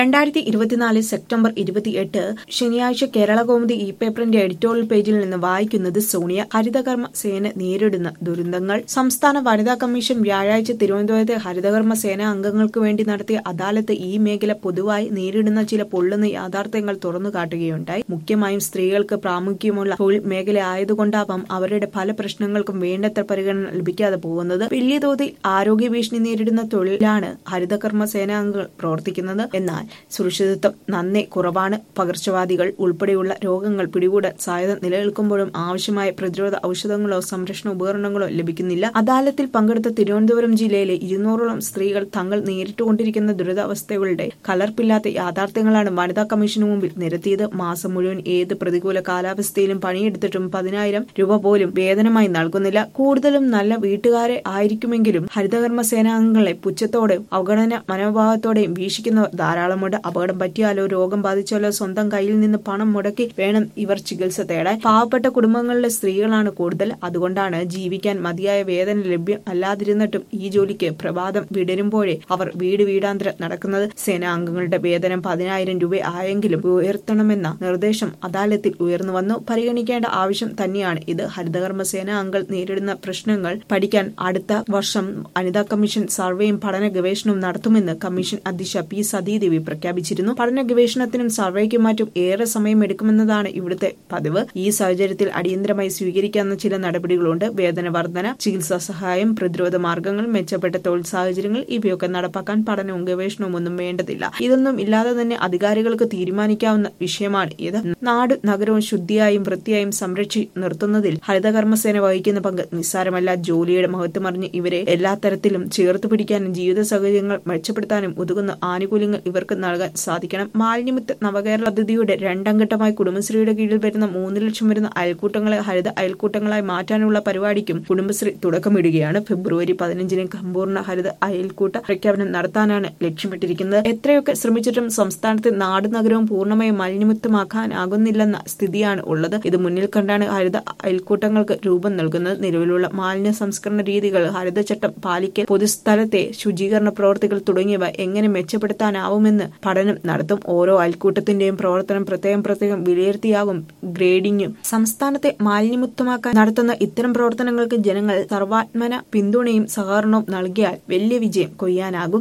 രണ്ടായിരത്തി ഇരുപത്തിനാല് സെപ്റ്റംബർ ഇരുപത്തിയെട്ട് ശനിയാഴ്ച കേരളകൗമുദി ഇ പേപ്പറിന്റെ എഡിറ്റോറിയൽ പേജിൽ നിന്ന് വായിക്കുന്നത് സോണിയ ഹരിതകർമ്മ സേന നേരിടുന്ന ദുരന്തങ്ങൾ സംസ്ഥാന വനിതാ കമ്മീഷൻ വ്യാഴാഴ്ച തിരുവനന്തപുരത്തെ ഹരിതകർമ്മ സേന അംഗങ്ങൾക്ക് വേണ്ടി നടത്തിയ അദാലത്ത് ഈ മേഖല പൊതുവായി നേരിടുന്ന ചില പൊള്ളുന്ന യാഥാർത്ഥ്യങ്ങൾ തുറന്നു കാട്ടുകയുണ്ടായി മുഖ്യമായും സ്ത്രീകൾക്ക് പ്രാമുഖ്യമുള്ള തൊഴിൽ മേഖല ആയതുകൊണ്ടാവാം അവരുടെ പല പ്രശ്നങ്ങൾക്കും വേണ്ടത്ര പരിഗണന ലഭിക്കാതെ പോകുന്നത് വലിയ തോതിൽ ആരോഗ്യ ഭീഷണി നേരിടുന്ന തൊഴിലാണ് ഹരിതകർമ്മ സേനാംഗങ്ങൾ പ്രവർത്തിക്കുന്നത് എന്നാൽ സുരക്ഷിതത്വം നന്നേ കുറവാണ് പകർച്ചവ്യാധികൾ ഉൾപ്പെടെയുള്ള രോഗങ്ങൾ പിടികൂടാൻ സാധ്യത നിലനിൽക്കുമ്പോഴും ആവശ്യമായ പ്രതിരോധ ഔഷധങ്ങളോ സംരക്ഷണ ഉപകരണങ്ങളോ ലഭിക്കുന്നില്ല അദാലത്തിൽ പങ്കെടുത്ത തിരുവനന്തപുരം ജില്ലയിലെ ഇരുന്നൂറോളം സ്ത്രീകൾ തങ്ങൾ നേരിട്ടുകൊണ്ടിരിക്കുന്ന ദുരിതാവസ്ഥകളുടെ കലർപ്പില്ലാത്ത യാഥാർത്ഥ്യങ്ങളാണ് വനിതാ കമ്മീഷന് മുമ്പിൽ നിരത്തിയത് മാസം മുഴുവൻ ഏത് പ്രതികൂല കാലാവസ്ഥയിലും പണിയെടുത്തിട്ടും പതിനായിരം രൂപ പോലും വേതനമായി നൽകുന്നില്ല കൂടുതലും നല്ല വീട്ടുകാരെ ആയിരിക്കുമെങ്കിലും ഹരിതകർമ്മ സേനാംഗങ്ങളെ പുച്ഛത്തോടെ അവഗണന മനോഭാവത്തോടെയും വീക്ഷിക്കുന്നവർ ധാരാളമുണ്ട് അപകടം പറ്റിയാലോ രോഗം ബാധിച്ചാലോ സ്വന്തം കയ്യിൽ നിന്ന് പണം മുടക്കി വേണം ഇവർ ചികിത്സ തേടാൻ പാവപ്പെട്ട കുടുംബങ്ങളിലെ സ്ത്രീകളാണ് കൂടുതൽ അതുകൊണ്ടാണ് ജീവിക്കാൻ മതിയായ വേതനം ലഭ്യം അല്ലാതിരുന്നിട്ടും ഈ ജോലിക്ക് പ്രഭാതം വിടരുമ്പോഴേ അവർ വീട് വീടാന്തരം നടക്കുന്നത് സേനാംഗങ്ങളുടെ വേതനം പതിനായിരം രൂപ ആയെങ്കിലും ഉയർത്തണമെന്ന നിർദ്ദേശം അദാലത്തിൽ ഉയർന്നു വന്നു പരിഗണിക്കേണ്ട ആവശ്യം തന്നെയാണ് ഇത് ഹരിതകർമ്മ സേനാംഗങ്ങൾ നേരിടുന്ന പ്രശ്നങ്ങൾ പഠിക്കാൻ അടുത്ത വർഷം വനിതാ കമ്മീഷൻ സർവേയും പഠന ഗവേഷണവും നടത്തുമെന്ന് കമ്മീഷൻ അധ്യക്ഷ പി സതീദേവി പ്രഖ്യാപിച്ചിരുന്നു പഠന ഗവേഷണത്തിനും സർവേക്കും മറ്റും ഏറെ സമയമെടുക്കുമെന്നതാണ് ഇവിടുത്തെ പതിവ് ഈ സാഹചര്യത്തിൽ അടിയന്തരമായി സ്വീകരിക്കാവുന്ന ചില നടപടികളുണ്ട് വേതന വർധന ചികിത്സാ സഹായം പ്രതിരോധ മാർഗങ്ങൾ മെച്ചപ്പെട്ട തൊഴിൽ സാഹചര്യങ്ങൾ ഇവയൊക്കെ നടപ്പാക്കാൻ പഠനവും ഗവേഷണവും ഒന്നും വേണ്ടതില്ല ഇതൊന്നും ഇല്ലാതെ തന്നെ അധികാരികൾക്ക് തീരുമാനിക്കാവുന്ന വിഷയമാണ് ഇത് നാട് നഗരവും ശുദ്ധിയായും വൃത്തിയായും സംരക്ഷി നിർത്തുന്നതിൽ ഹരിതകർമ്മസേന വഹിക്കുന്ന പങ്ക് നിസ്സാരമല്ല ജോലിയുടെ മഹത്വമറിഞ്ഞ് ഇവരെ എല്ലാ തരത്തിലും ചേർത്ത് പിടിക്കാനും ജീവിത സാഹചര്യങ്ങൾ മെച്ചപ്പെടുത്താനും ഉതകുന്ന ആനുകൂല്യങ്ങൾ ഇവർക്ക് നൽകാൻ സാധിക്കണം മാലിന്യമുക്ത നവകേരള പദ്ധതിയുടെ രണ്ടാം ഘട്ടമായി കുടുംബശ്രീയുടെ കീഴിൽ വരുന്ന മൂന്ന് ലക്ഷം വരുന്ന അയൽക്കൂട്ടങ്ങളെ ഹരിത അയൽക്കൂട്ടങ്ങളായി മാറ്റാനുള്ള പരിപാടിക്കും കുടുംബശ്രീ തുടക്കമിടുകയാണ് ഫെബ്രുവരി പതിനഞ്ചിന് സമ്പൂർണ്ണ ഹരിത അയൽക്കൂട്ട പ്രഖ്യാപനം നടത്താനാണ് ലക്ഷ്യമിട്ടിരിക്കുന്നത് എത്രയൊക്കെ ശ്രമിച്ചിട്ടും സംസ്ഥാനത്തെ നാട് നഗരവും പൂർണ്ണമായും മാലിന്യമുക്തമാക്കാനാകുന്നില്ലെന്ന സ്ഥിതിയാണ് ഉള്ളത് ഇത് മുന്നിൽ കണ്ടാണ് ഹരിത അയൽക്കൂട്ടങ്ങൾക്ക് രൂപം നൽകുന്നത് നിലവിലുള്ള മാലിന്യ സംസ്കരണ രീതികൾ ഹരിതചട്ടം പാലിക്കൽ പൊതുസ്ഥലത്തെ ശുചീകരണ പ്രവർത്തികൾ തുടങ്ങിയവ എങ്ങനെ മെച്ചപ്പെടുത്താനാവുമെന്ന് പഠനം നടത്തും ഓരോ അയൽക്കൂട്ടത്തിന്റെയും പ്രവർത്തനം പ്രത്യേകം പ്രത്യേകം വിലയിരുത്തിയാകും ഗ്രേഡിംഗും സംസ്ഥാനത്തെ മാലിന്യമുക്തമാക്കാൻ നടത്തുന്ന ഇത്തരം പ്രവർത്തനങ്ങൾക്ക് ജനങ്ങൾ സർവാത്മന പിന്തുണയും സഹകരണവും നൽകിയാൽ വലിയ വിജയം കൊയ്യാനാകും